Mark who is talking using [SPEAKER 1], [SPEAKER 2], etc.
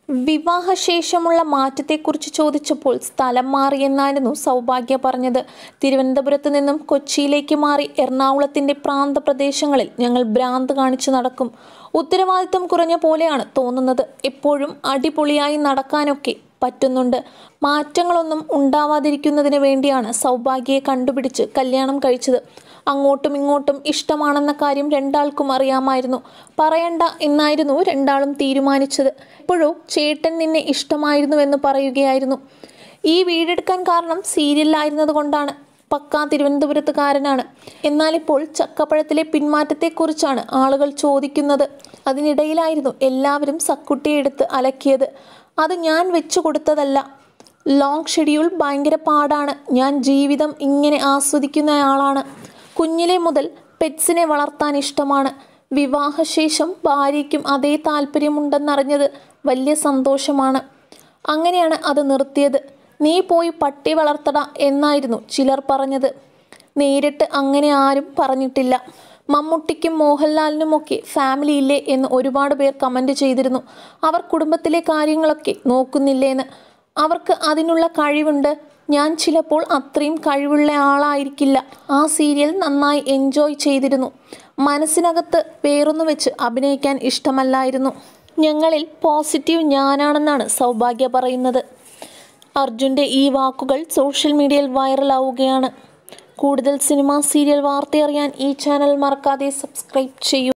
[SPEAKER 1] വിവാഹശേഷമുള്ള മാറ്റത്തെക്കുറിച്ച് ചോദിച്ചപ്പോൾ സ്ഥലം മാറിയെന്നായിരുന്നു സൗഭാഗ്യ പറഞ്ഞത് തിരുവനന്തപുരത്ത് നിന്നും കൊച്ചിയിലേക്ക് മാറി എറണാകുളത്തിന്റെ പ്രാന്തപ്രദേശങ്ങളിൽ ഞങ്ങൾ ഭ്രാന്ത് കാണിച്ചു നടക്കും ഉത്തരവാദിത്തം കുറഞ്ഞ പോലെയാണ് തോന്നുന്നത് എപ്പോഴും അടിപൊളിയായി നടക്കാനൊക്കെ പറ്റുന്നുണ്ട് മാറ്റങ്ങളൊന്നും ഉണ്ടാവാതിരിക്കുന്നതിന് വേണ്ടിയാണ് സൗഭാഗ്യയെ കണ്ടുപിടിച്ച് കല്യാണം കഴിച്ചത് അങ്ങോട്ടും ഇങ്ങോട്ടും ഇഷ്ടമാണെന്ന കാര്യം രണ്ടാൾക്കും അറിയാമായിരുന്നു പറയണ്ട എന്നായിരുന്നു രണ്ടാളും തീരുമാനിച്ചത് ഇപ്പോഴോ ചേട്ടൻ നിന്നെ ഇഷ്ടമായിരുന്നുവെന്ന് പറയുകയായിരുന്നു ഈ വീടെടുക്കാൻ കാരണം സീരിയലായിരുന്നത് കൊണ്ടാണ് പക്കാ തിരുവനന്തപുരത്തുകാരനാണ് എന്നാലിപ്പോൾ ചക്കപ്പഴത്തിലെ പിന്മാറ്റത്തെക്കുറിച്ചാണ് ആളുകൾ ചോദിക്കുന്നത് അതിനിടയിലായിരുന്നു എല്ലാവരും സക്കുട്ടിയെ എടുത്ത് അലക്കിയത് അത് ഞാൻ വെച്ചു കൊടുത്തതല്ല ലോങ് ഷെഡ്യൂൾ ഭയങ്കര പാടാണ് ഞാൻ ജീവിതം ഇങ്ങനെ ആസ്വദിക്കുന്നയാളാണ് കുഞ്ഞിലെ മുതൽ പെറ്റ്സിനെ വളർത്താൻ ഇഷ്ടമാണ് വിവാഹശേഷം ഭാര്യയ്ക്കും അതേ താല്പര്യമുണ്ടെന്നറിഞ്ഞത് വലിയ സന്തോഷമാണ് അങ്ങനെയാണ് അത് നിർത്തിയത് നീ പോയി പട്ടി വളർത്തട എന്നായിരുന്നു ചിലർ പറഞ്ഞത് നേരിട്ട് അങ്ങനെ ആരും പറഞ്ഞിട്ടില്ല മമ്മൂട്ടിക്കും മോഹൻലാലിനുമൊക്കെ ഫാമിലി ഇല്ലേ എന്ന് ഒരുപാട് പേർ കമൻറ്റ് ചെയ്തിരുന്നു അവർ കുടുംബത്തിലെ കാര്യങ്ങളൊക്കെ നോക്കുന്നില്ലേന്ന് അവർക്ക് അതിനുള്ള കഴിവുണ്ട് ഞാൻ ചിലപ്പോൾ അത്രയും കഴിവുള്ള ആളായിരിക്കില്ല ആ സീരിയൽ നന്നായി എൻജോയ് ചെയ്തിരുന്നു മനസ്സിനകത്ത് വേറൊന്നു വെച്ച് അഭിനയിക്കാൻ ഇഷ്ടമല്ലായിരുന്നു ഞങ്ങളിൽ പോസിറ്റീവ് ഞാനാണെന്നാണ് സൗഭാഗ്യ പറയുന്നത് അർജുൻ്റെ ഈ വാക്കുകൾ സോഷ്യൽ മീഡിയയിൽ വൈറലാവുകയാണ് കൂടുതൽ സിനിമ സീരിയൽ വാർത്തയറിയാൻ ഈ ചാനൽ മറക്കാതെ സബ്സ്ക്രൈബ് ചെയ്യൂ